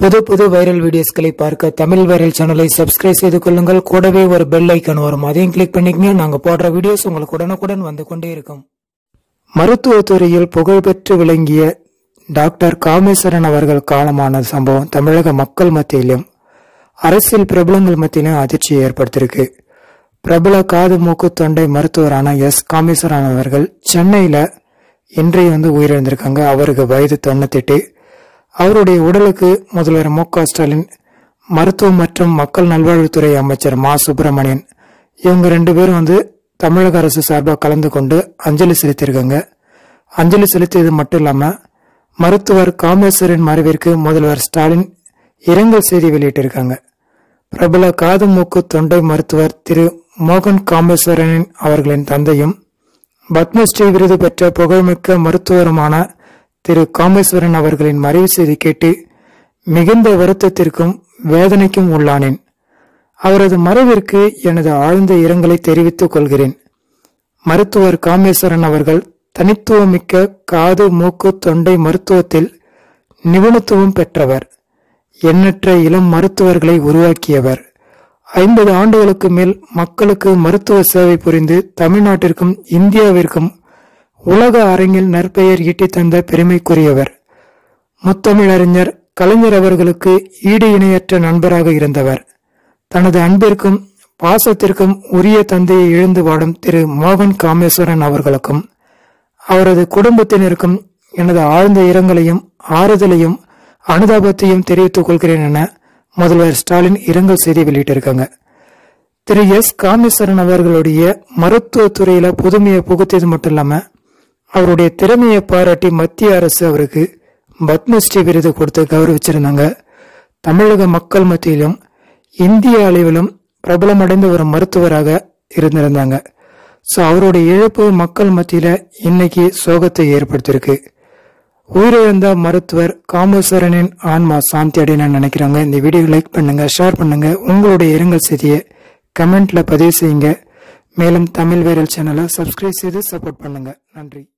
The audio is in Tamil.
புது புது வைரல் வீடியோஸ்களை பார்க்க தமிழ் வைரல் சேனலை சப்ஸ்கிரைப் செய்து கொள்ளுங்கள் கூடவே ஒரு பெல் ஐக்கான் வரும் அதையும் கிளிக் பண்ணிக்கங்க நாங்க போடுற வீடியோஸ் உங்களுக்கு உடனுக்குடன் வந்து கொண்டே இருக்கும் மருத்துவத்துறையில் புகழ்பெற்று விளங்கிய டாக்டர் காமேஸ்வரன் அவர்கள் காலமான சம்பவம் தமிழக மக்கள் மத்தியிலும் அரசியல் பிரபலங்கள் மத்தியிலும் அதிர்ச்சியை ஏற்படுத்தியிருக்கு பிரபல காது மூக்கு தொண்டை மருத்துவரான எஸ் காமேஸ்வரன் அவர்கள் சென்னையில இன்றைய வந்து உயிரிழந்திருக்காங்க அவருக்கு வயது தொண்ணூத்தெட்டு அவருடைய உடலுக்கு முதல்வர் மு க ஸ்டாலின் மருத்துவம் மற்றும் மக்கள் நல்வாழ்வுத்துறை அமைச்சர் மா சுப்பிரமணியன் இவங்க ரெண்டு பேரும் வந்து தமிழக அரசு சார்பாக கலந்து கொண்டு அஞ்சலி செலுத்தியிருக்காங்க அஞ்சலி செலுத்தியது மட்டும் இல்லாம மருத்துவர் காமேஸ்வரின் மறைவிற்கு முதல்வர் ஸ்டாலின் இரங்கல் செய்தி வெளியிட்டிருக்காங்க பிரபல காது மூக்கு தொண்டை மருத்துவர் திரு மோகன் காமேஸ்வரனின் அவர்களின் தந்தையும் பத்மஸ்ரீ விருது பெற்ற புகழ்மிக்க மருத்துவருமான திரு காமேஸ்வரன் அவர்களின் மறைவு செய்தி கேட்டு மிகுந்த வருத்தத்திற்கும் வேதனைக்கும் உள்ளானேன் அவரது மறைவிற்கு எனது ஆழ்ந்த இரங்கலை தெரிவித்துக் கொள்கிறேன் மருத்துவர் காமேஸ்வரன் அவர்கள் தனித்துவமிக்க காது மூக்கு தொண்டை மருத்துவத்தில் நிபுணத்துவம் பெற்றவர் எண்ணற்ற இளம் மருத்துவர்களை உருவாக்கியவர் ஐம்பது ஆண்டுகளுக்கு மேல் மக்களுக்கு மருத்துவ சேவை புரிந்து தமிழ்நாட்டிற்கும் இந்தியாவிற்கும் உலக அரங்கில் நற்பெயர் ஈட்டித் தந்த பெருமைக்குரியவர் முத்தமிழறிஞர் கலைஞர் அவர்களுக்கு ஈடு இணையற்ற நண்பராக இருந்தவர் தனது அன்பிற்கும் பாசத்திற்கும் உரிய தந்தையை இழந்து வாடும் திரு மோகன் காமேஸ்வரன் அவர்களுக்கும் அவரது குடும்பத்தினருக்கும் எனது ஆழ்ந்த இரங்கலையும் ஆறுதலையும் அனுதாபத்தையும் தெரிவித்துக் கொள்கிறேன் என முதல்வர் ஸ்டாலின் இரங்கல் செய்தி வெளியிட்டிருக்காங்க திரு எஸ் காமேஸ்வரன் அவர்களுடைய மருத்துவ துறையில புதுமையை புகுத்தியது மட்டும் இல்லாம அவருடைய திறமையை பாராட்டி மத்திய அரசு அவருக்கு பத்மஸ்ரீ விருது கொடுத்து கௌரவிச்சிருந்தாங்க தமிழக மக்கள் மத்தியிலும் இந்திய அளவிலும் பிரபலமடைந்த ஒரு மருத்துவராக இருந்திருந்தாங்க ஸோ அவருடைய இழப்பு மக்கள் மத்தியில இன்னைக்கு சோகத்தை ஏற்படுத்தியிருக்கு உயிரிழந்த மருத்துவர் காமேஸ்வரனின் ஆன்மா சாந்தி அடையணும்னு நினைக்கிறாங்க இந்த வீடியோ லைக் பண்ணுங்க ஷேர் பண்ணுங்க உங்களுடைய இரங்கல் செய்தியை கமெண்ட்ல பதிவு செய்யுங்க மேலும் தமிழ் வைரல் சேனலை சப்ஸ்கிரைப் செய்து சப்போர்ட் பண்ணுங்க நன்றி